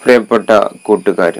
പ്രിയപ്പെട്ട കൂട്ടുകാരെ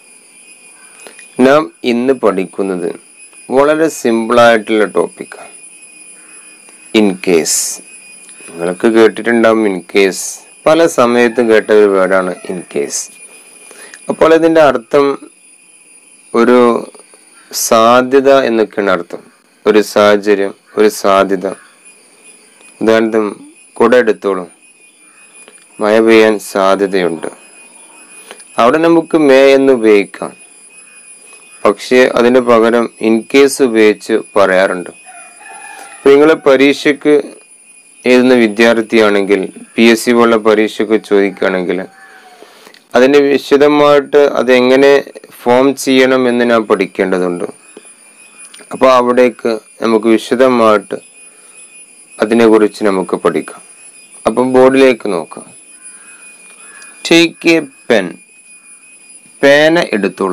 നാം ഇന്ന് പഠിക്കുന്നത് വളരെ സിമ്പിളായിട്ടുള്ള ടോപ്പിക്കാണ് ഇൻ കേസ് നിങ്ങൾക്ക് കേട്ടിട്ടുണ്ടാവും ഇൻ കേസ് പല സമയത്തും കേട്ട ഒരു വേർഡാണ് ഇൻ കേസ് അപ്പോൾ ഇതിൻ്റെ അർത്ഥം ഒരു സാധ്യത എന്നൊക്കെയാണ് അർത്ഥം ഒരു സാഹചര്യം ഒരു സാധ്യത ഉദാഹരണത്തിന് കുട എടുത്തോളും മഴ പെയ്യാൻ സാധ്യതയുണ്ട് അവിടെ നമുക്ക് മേ എന്ന് ഉപയോഗിക്കാം പക്ഷേ അതിന് പകരം ഇൻ കേസ് ഉപയോഗിച്ച് പറയാറുണ്ട് നിങ്ങൾ പരീക്ഷയ്ക്ക് എഴുതുന്ന വിദ്യാർത്ഥിയാണെങ്കിൽ പി എസ് സി പോലുള്ള പരീക്ഷയ്ക്ക് ചോദിക്കുകയാണെങ്കിൽ അതിന് വിശദമായിട്ട് അതെങ്ങനെ ഫോം ചെയ്യണം എന്ന് ഞാൻ പഠിക്കേണ്ടതുണ്ട് അപ്പോൾ അവിടേക്ക് നമുക്ക് വിശദമായിട്ട് അതിനെക്കുറിച്ച് നമുക്ക് പഠിക്കാം അപ്പം ബോർഡിലേക്ക് നോക്കാം ടേക്ക് എ പെൻ പേന എടുത്തോളൂ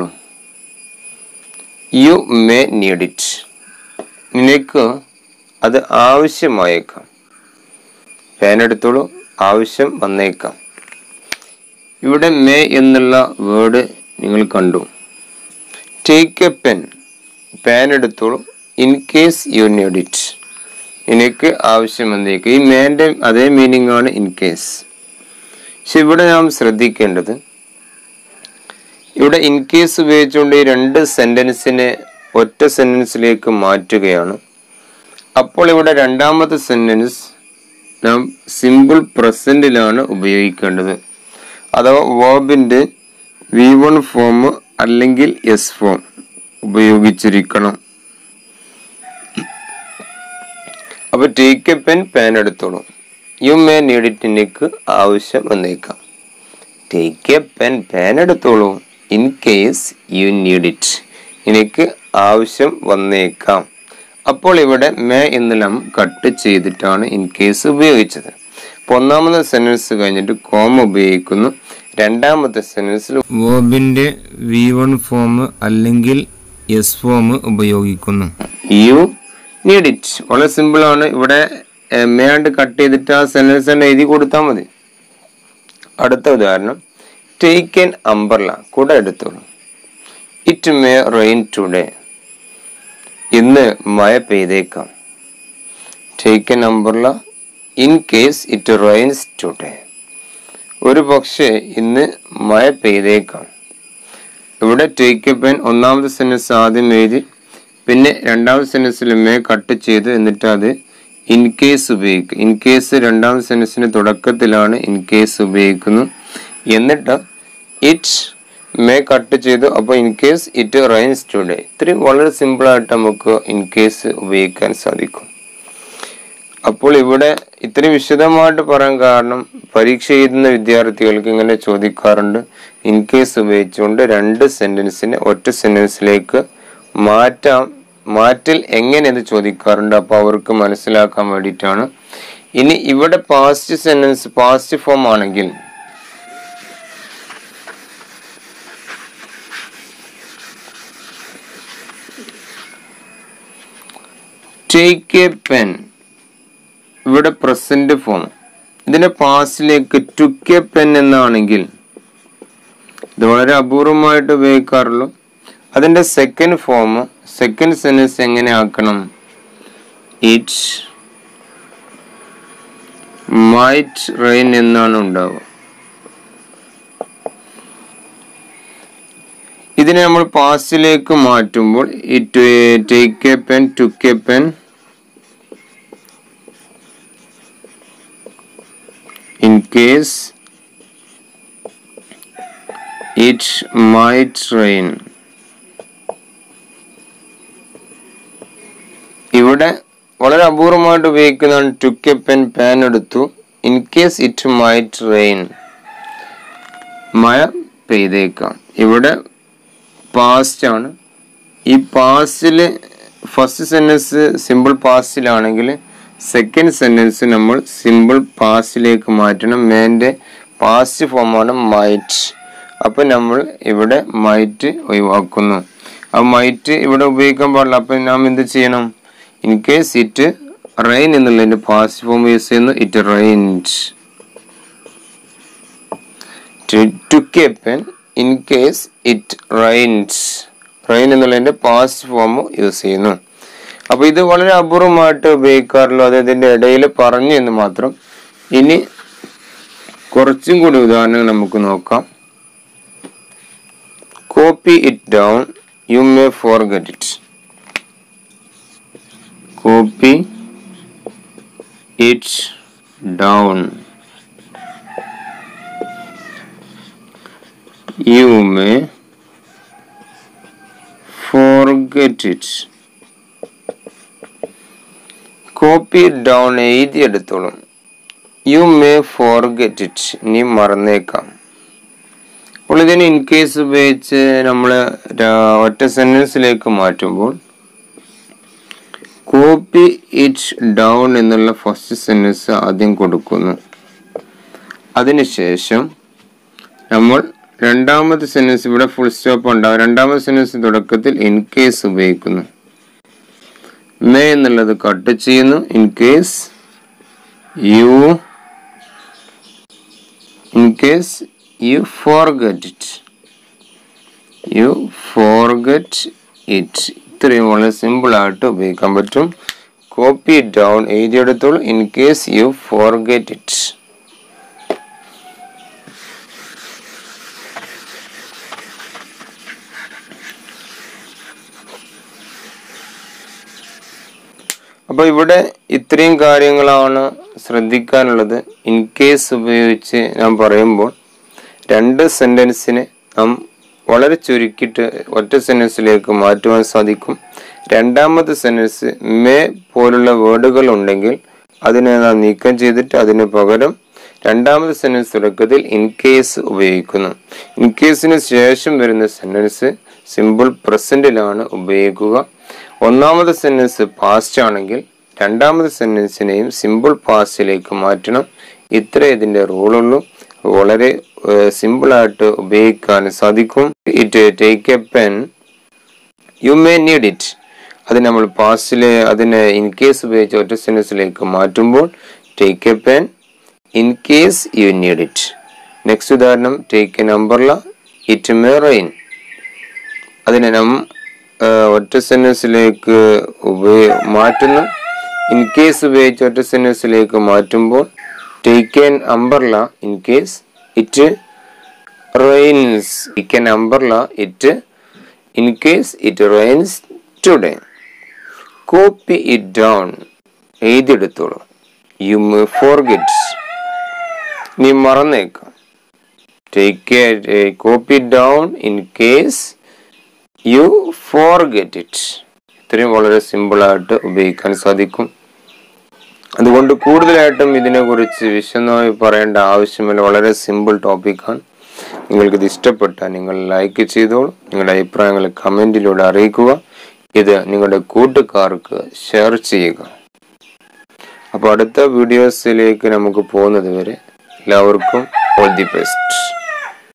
യു മേ നീഡ് ഇറ്റ് നിനക്ക് അത് ആവശ്യമായേക്കാം പേന എടുത്തോളൂ ആവശ്യം വന്നേക്കാം ഇവിടെ മേ എന്നുള്ള വേർഡ് നിങ്ങൾ കണ്ടു ടേക്ക് എ പെൻ പേൻ എടുത്തോളൂ in case you need it എനിക്ക് ആവശ്യം വന്നേക്കാം ഈ മേൻ്റെ അതേ മീനിങ് ആണ് ഇൻ കേസ് പക്ഷെ ഇവിടെ നാം ശ്രദ്ധിക്കേണ്ടത് ഇവിടെ ഇൻ കേസ് ഉപയോഗിച്ചുകൊണ്ട് ഈ രണ്ട് സെന്റൻസിനെ ഒറ്റ സെന്റൻസിലേക്ക് മാറ്റുകയാണ് അപ്പോൾ ഇവിടെ രണ്ടാമത്തെ സെന്റൻസ് നാം സിമ്പിൾ പ്രസന്റിലാണ് ഉപയോഗിക്കേണ്ടത് അഥവാ വേർബിന്റെ വി വൺ ഫോം അല്ലെങ്കിൽ എസ് ഫോം ഉപയോഗിച്ചിരിക്കണം അപ്പൊ ടേക്ക് എ പെൻ പേൻ എടുത്തോളൂ യു മേ നീഡ് ഇറ്റ് എനിക്ക് ആവശ്യം വന്നേക്കാം ടേക്ക് എ പെൻ പേൻ എടുത്തോളൂ in case you need it എനിക്ക് ആവശ്യം വന്നേക്കാം അപ്പോൾ ഇവിടെ മേ എന്നെല്ലാം കട്ട് ചെയ്തിട്ടാണ് ഇൻ കേസ് ഉപയോഗിച്ചത് അപ്പൊ ഒന്നാമത്തെ സെന്റൻസ് കഴിഞ്ഞിട്ട് കോം ഉപയോഗിക്കുന്നു രണ്ടാമത്തെ സെന്റൻസിൽ വേർബിന്റെ വി വൺ ഫോം അല്ലെങ്കിൽ എസ് ഫോം ഉപയോഗിക്കുന്നു യു നീഡ് ഇറ്റ് വളരെ സിമ്പിൾ ആണ് ഇവിടെ മേണ്ട് കട്ട് ചെയ്തിട്ട് ആ സെന്റൻസ് തന്നെ എഴുതി കൊടുത്താൽ മതി അടുത്ത ഉദാഹരണം ടേക്ക് എൻ അംബർല കുട എടുത്തോളൂ ഇറ്റ് മേ റെയിൻ ടുഡേ ഇന്ന് മഴ പെയ്തേക്കാം take an umbrella in case it rains today ഒരു പക്ഷേ ഇന്ന് മഴ പെയ്തേക്കാം ഇവിടെ ടേക്ക് എ പെൻ ഒന്നാമത്തെ സെന്റൻസ് ആദ്യം എഴുതി പിന്നെ രണ്ടാമത്തെ സെന്റൻസിൽ മേ കട്ട് ചെയ്ത് എന്നിട്ട് അത് ഇൻ കേസ് ഉപയോഗിക്കും ഇൻ കേസ് രണ്ടാമത്തെ സെന്റൻസിന്റെ തുടക്കത്തിലാണ് ഇൻ കേസ് ഉപയോഗിക്കുന്നു എന്നിട്ട് ഇറ്റ് മേ കട്ട് ചെയ്തു അപ്പോൾ in case it rains today ഇത്രയും വളരെ സിമ്പിളായിട്ട് നമുക്ക് ഇൻ കേസ് ഉപയോഗിക്കാൻ സാധിക്കും അപ്പോൾ ഇവിടെ ഇത്രയും വിശദമായിട്ട് പറയാൻ കാരണം പരീക്ഷ എഴുതുന്ന വിദ്യാർത്ഥികൾക്ക് ഇങ്ങനെ ചോദിക്കാറുണ്ട് ഇൻ കേസ് ഉപയോഗിച്ചുകൊണ്ട് രണ്ട് സെന്റൻസിനെ ഒറ്റ സെന്റൻസിലേക്ക് മാറ്റാം മാറ്റൽ എങ്ങനെ എന്ന് ചോദിക്കാറുണ്ട് അപ്പോൾ അവർക്ക് മനസ്സിലാക്കാൻ വേണ്ടിയിട്ടാണ് ഇനി ഇവിടെ പാസ്റ്റ് സെന്റൻസ് പാസ്റ്റ് ഫോം ആണെങ്കിൽ ടേക്ക് എ പെൻ ഇവിടെ പ്രസന്റ് ഫോം ഇതിന്റെ പാസ്റ്റിലേക്ക് ടുക്ക് എ പെൻ എന്നാണെങ്കിൽ ഇത് വളരെ അപൂർവമായിട്ട് ഉപയോഗിക്കാറുള്ളൂ അതിന്റെ സെക്കൻഡ് ഫോം സെക്കൻഡ് സെന്റൻസ് എങ്ങനെ ആക്കണം ഇറ്റ് മൈറ്റ് റെയിൻ എന്നാണ് ഉണ്ടാവുക ഇതിനെ നമ്മൾ പാസ്റ്റിലേക്ക് മാറ്റുമ്പോൾ it take a pen took a pen in case it might rain ഇവിടെ വളരെ അപൂർവമായിട്ട് ഉപയോഗിക്കുന്നതാണ് ടുക്ക് എ പെൻ പാൻ എടുത്തു in case it might rain മഴ പെയ്തേക്കാം ഇവിടെ പാസ്റ്റ് ആണ് ഈ പാസ്റ്റിൽ ഫസ്റ്റ് സെന്റൻസ് സിമ്പിൾ പാസ്റ്റിലാണെങ്കിൽ സെക്കൻഡ് സെന്റൻസ് നമ്മൾ സിമ്പിൾ പാസ്റ്റിലേക്ക് മാറ്റണം മേൻ്റെ പാസ്റ്റ് ഫോമാണ് മൈറ്റ് അപ്പം നമ്മൾ ഇവിടെ മൈറ്റ് ഒഴിവാക്കുന്നു ആ മൈറ്റ് ഇവിടെ ഉപയോഗിക്കാൻ പാടില്ല അപ്പം നാം എന്ത് ചെയ്യണം ഇൻ കേസ് ഇറ്റ് റെയിൻ എന്നുള്ളതിന്റെ പാസ്റ്റ് ഫോം യൂസ് ചെയ്യുന്നു it rained took a pen in case it rains rain എന്നുള്ളതിൻ്റെ പാസ്റ്റ് ഫോം യൂസ് ചെയ്യുന്നു അപ്പോൾ ഇത് വളരെ അപൂർവമായിട്ട് ഉപയോഗിക്കാറുള്ളൂ അത് ഇതിൻ്റെ ഇടയിൽ പറഞ്ഞു എന്ന് മാത്രം ഇനി കുറച്ചും കൂടി ഉദാഹരണങ്ങൾ നമുക്ക് നോക്കാം copy it down you may forget it copy it down you may forget it copy down എഴുതിയെടുത്തോളും യു മേ ഫോർഗെറ്റ് ഇറ്റ് നീ മറന്നേക്കാം അപ്പോൾ ഇതിന് ഇൻ കേസ് ഉപയോഗിച്ച് നമ്മൾ ഒറ്റ സെൻറ്റൻസിലേക്ക് മാറ്റുമ്പോൾ കോപ്പി ഇറ്റ് ഡൗൺ എന്നുള്ള ഫസ്റ്റ് സെൻറ്റൻസ് ആദ്യം കൊടുക്കുന്നു അതിനുശേഷം നമ്മൾ രണ്ടാമത്തെ സെൻറ്റൻസ് ഇവിടെ ഫുൾ സ്റ്റോപ്പ് ഉണ്ടാവും രണ്ടാമത്തെ സെൻറ്റൻസ് തുടക്കത്തിൽ ഇൻ കേസ് ഉപയോഗിക്കുന്നു മേ എന്നുള്ളത് കട്ട് ചെയ്യുന്നു in case you in case you forget it you forget it ഇത്രയും വളരെ സിമ്പിൾ ആയിട്ട് ഉപയോഗിക്കാൻ പറ്റും കോപ്പി ഡൗൺ എഴുതിയെടുത്തോളൂ in case you forget it അപ്പോൾ ഇവിടെ ഇത്രയും കാര്യങ്ങളാണ് ശ്രദ്ധിക്കാനുള്ളത് ഇൻ കേസ് ഉപയോഗിച്ച് ഞാൻ പറയുമ്പോൾ രണ്ട് സെൻറ്റൻസിനെ നാം വളരെ ചുരുക്കിയിട്ട് ഒറ്റ സെൻറ്റൻസിലേക്ക് മാറ്റുവാൻ സാധിക്കും രണ്ടാമത്തെ സെൻറ്റൻസ് മേ പോലുള്ള വേർഡുകൾ ഉണ്ടെങ്കിൽ അതിനെ നാം നീക്കം ചെയ്തിട്ട് അതിന് പകരം രണ്ടാമത്തെ സെൻറ്റൻസ് തുടക്കത്തിൽ ഇൻ കേസ് ഉപയോഗിക്കുന്നു ഇൻ കേസിന് ശേഷം വരുന്ന സെൻറ്റൻസ് സിമ്പിൾ പ്രസൻറ്റിലാണ് ഉപയോഗിക്കുക ഒന്നാമത്തെ സെൻറ്റൻസ് പാസ്റ്റ് ആണെങ്കിൽ രണ്ടാമത്തെ സെൻറ്റൻസിനെയും സിമ്പിൾ പാസ്റ്റിലേക്ക് മാറ്റണം ഇത്ര ഇതിൻ്റെ റൂളുള്ളൂ വളരെ സിമ്പിളായിട്ട് ഉപയോഗിക്കാൻ സാധിക്കും it take a pen you may need it അത് നമ്മൾ പാസ്റ്റിലെ അതിനെ ഇൻ കേസ് ഉപയോഗിച്ച് ഒറ്റ സെൻറ്റൻസിലേക്ക് മാറ്റുമ്പോൾ take a pen in case you need it next ഉദാഹരണം take a umbrella it may rain അതിനെ നം ഒറ്റ സെൻറ്റൻസിലേക്ക് ഉപയോഗ മാറ്റുന്നു ഇൻ കേസ് ഉപയോഗിച്ച് ഒറ്റ സെൻറ്റൻസിലേക്ക് മാറ്റുമ്പോൾ take an umbrella in case it rains take an umbrella it in case it rains today copy it down എഴുതിയെടുത്തോളൂ യു മേ ഫോർഗെറ്റ് നീ മറന്നേക്കാം take a copy down in case you forget it ഇത്രയും വളരെ സിമ്പിളായിട്ട് ഉപയോഗിക്കാൻ സാധിക്കും അതുകൊണ്ട് കൂടുതലായിട്ടും ഇതിനെക്കുറിച്ച് വിശദമായി പറയേണ്ട ആവശ്യമില്ല വളരെ സിമ്പിൾ ടോപ്പിക്കാണ് നിങ്ങൾക്കിത് ഇഷ്ടപ്പെട്ടാൽ നിങ്ങൾ ലൈക്ക് ചെയ്തോളൂ നിങ്ങളുടെ അഭിപ്രായങ്ങൾ കമൻറ്റിലൂടെ അറിയിക്കുക ഇത് നിങ്ങളുടെ കൂട്ടുകാർക്ക് ഷെയർ ചെയ്യുക അപ്പോൾ അടുത്ത വീഡിയോസിലേക്ക് നമുക്ക് പോകുന്നത് വരെ എല്ലാവർക്കും ഓൾ ദി ബെസ്റ്റ്